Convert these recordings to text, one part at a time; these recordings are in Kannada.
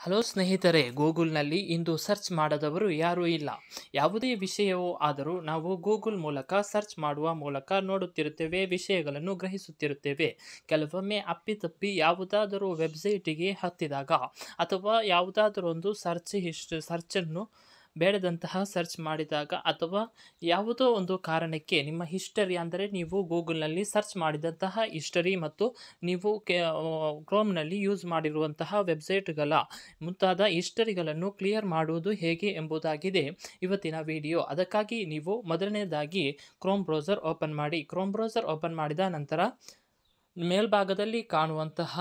ಹಲೋ ಸ್ನೇಹಿತರೆ ಗೂಗಲ್ನಲ್ಲಿ ಇಂದು ಸರ್ಚ್ ಮಾಡದವರು ಯಾರೂ ಇಲ್ಲ ಯಾವುದೇ ವಿಷಯವೂ ಆದರೂ ನಾವು ಗೂಗಲ್ ಮೂಲಕ ಸರ್ಚ್ ಮಾಡುವ ಮೂಲಕ ನೋಡುತ್ತಿರುತ್ತೇವೆ ವಿಷಯಗಳನ್ನು ಗ್ರಹಿಸುತ್ತಿರುತ್ತೇವೆ ಕೆಲವೊಮ್ಮೆ ಅಪ್ಪಿತಪ್ಪಿ ಯಾವುದಾದರೂ ವೆಬ್ಸೈಟಿಗೆ ಹತ್ತಿದಾಗ ಅಥವಾ ಯಾವುದಾದರೂ ಒಂದು ಸರ್ಚ್ ಹಿಸ್ಟ್ ಸರ್ಚನ್ನು ಬೇಡದಂತಹ ಸರ್ಚ್ ಮಾಡಿದಾಗ ಅಥವಾ ಯಾವುದೋ ಒಂದು ಕಾರಣಕ್ಕೆ ನಿಮ್ಮ ಹಿಸ್ಟರಿ ಅಂದರೆ ನೀವು ಗೂಗಲ್ನಲ್ಲಿ ಸರ್ಚ್ ಮಾಡಿದಂತಹ ಹಿಸ್ಟರಿ ಮತ್ತು ನೀವು ಕೆ ಕ್ರೋಮ್ನಲ್ಲಿ ಯೂಸ್ ಮಾಡಿರುವಂತಹ ವೆಬ್ಸೈಟ್ಗಳ ಮುಂತಾದ ಹಿಸ್ಟರಿಗಳನ್ನು ಕ್ಲಿಯರ್ ಮಾಡುವುದು ಹೇಗೆ ಎಂಬುದಾಗಿದೆ ಇವತ್ತಿನ ವಿಡಿಯೋ ಅದಕ್ಕಾಗಿ ನೀವು ಮೊದಲನೇದಾಗಿ ಕ್ರೋಮ್ ಬ್ರೌಸರ್ ಓಪನ್ ಮಾಡಿ ಕ್ರೋಮ್ ಬ್ರೌಸರ್ ಓಪನ್ ಮಾಡಿದ ನಂತರ ಮೇಲ್ಭಾಗದಲ್ಲಿ ಕಾಣುವಂತಹ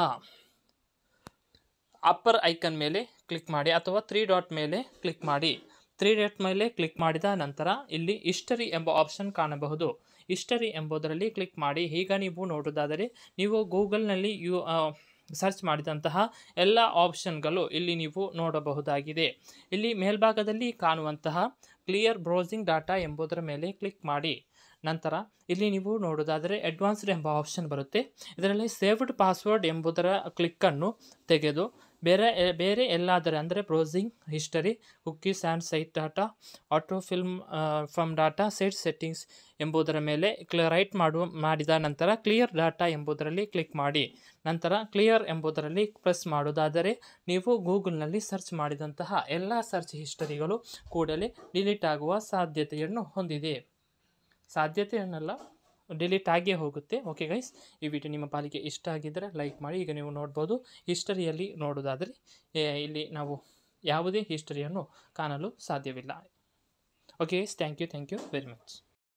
ಅಪ್ಪರ್ ಐಕನ್ ಮೇಲೆ ಕ್ಲಿಕ್ ಮಾಡಿ ಅಥವಾ ತ್ರೀ ಡಾಟ್ ಮೇಲೆ ಕ್ಲಿಕ್ ಮಾಡಿ ತ್ರೀ ಡಾಟ್ ಮೇಲೆ ಕ್ಲಿಕ್ ಮಾಡಿದ ನಂತರ ಇಲ್ಲಿ ಹಿಸ್ಟರಿ ಎಂಬ ಆಪ್ಷನ್ ಕಾಣಬಹುದು ಹಿಸ್ಟರಿ ಎಂಬುದರಲ್ಲಿ ಕ್ಲಿಕ್ ಮಾಡಿ ಈಗ ನೀವು ನೋಡುವುದಾದರೆ ನೀವು ಗೂಗಲ್ನಲ್ಲಿ ಯು ಸರ್ಚ್ ಮಾಡಿದಂತಹ ಎಲ್ಲ ಆಪ್ಷನ್ಗಳು ಇಲ್ಲಿ ನೀವು ನೋಡಬಹುದಾಗಿದೆ ಇಲ್ಲಿ ಮೇಲ್ಭಾಗದಲ್ಲಿ ಕಾಣುವಂತಹ ಕ್ಲಿಯರ್ ಬ್ರೌಸಿಂಗ್ ಡಾಟಾ ಎಂಬುದರ ಮೇಲೆ ಕ್ಲಿಕ್ ಮಾಡಿ ನಂತರ ಇಲ್ಲಿ ನೀವು ನೋಡೋದಾದರೆ ಅಡ್ವಾನ್ಸ್ಡ್ ಎಂಬ ಆಪ್ಷನ್ ಬರುತ್ತೆ ಇದರಲ್ಲಿ ಸೇವ್ಡ್ ಪಾಸ್ವರ್ಡ್ ಎಂಬುದರ ಕ್ಲಿಕ್ಕನ್ನು ತೆಗೆದು ಬೇರೆ ಬೇರೆ ಎಲ್ಲಾದರೆ ಅಂದರೆ browsing history cookies and site data autofill form data site settings ಎಂಬುದರ ಮೇಲೆ ಕ್ಲಿ ರೈಟ್ ಮಾಡುವ ಮಾಡಿದ ನಂತರ ಕ್ಲಿಯರ್ ಡಾಟಾ ಎಂಬುದರಲ್ಲಿ ಕ್ಲಿಕ್ ಮಾಡಿ ನಂತರ ಕ್ಲಿಯರ್ ಎಂಬುದರಲ್ಲಿ ಪ್ರೆಸ್ ಮಾಡೋದಾದರೆ ನೀವು ಗೂಗಲ್ನಲ್ಲಿ ಸರ್ಚ್ ಮಾಡಿದಂತಹ ಎಲ್ಲ ಸರ್ಚ್ ಹಿಸ್ಟರಿಗಳು ಕೂಡಲೇ ಡಿಲೀಟ್ ಆಗುವ ಸಾಧ್ಯತೆಯನ್ನು ಹೊಂದಿದೆ ಸಾಧ್ಯತೆ ಅನ್ನಲ್ಲ ಡಿಲೀಟ್ ಆಗೇ ಹೋಗುತ್ತೆ ಓಕೆ ಗೈಸ್ ಈ ವಿಡಿಯೋ ನಿಮ್ಮ ಪಾಲಿಗೆ ಇಷ್ಟ ಆಗಿದ್ದರೆ ಲೈಕ್ ಮಾಡಿ ಈಗ ನೀವು ನೋಡ್ಬೋದು ಹಿಸ್ಟರಿಯಲ್ಲಿ ನೋಡೋದಾದರೆ ಇಲ್ಲಿ ನಾವು ಯಾವುದೇ ಹಿಸ್ಟರಿಯನ್ನು ಕಾಣಲು ಸಾಧ್ಯವಿಲ್ಲ okay guys thank you thank you very much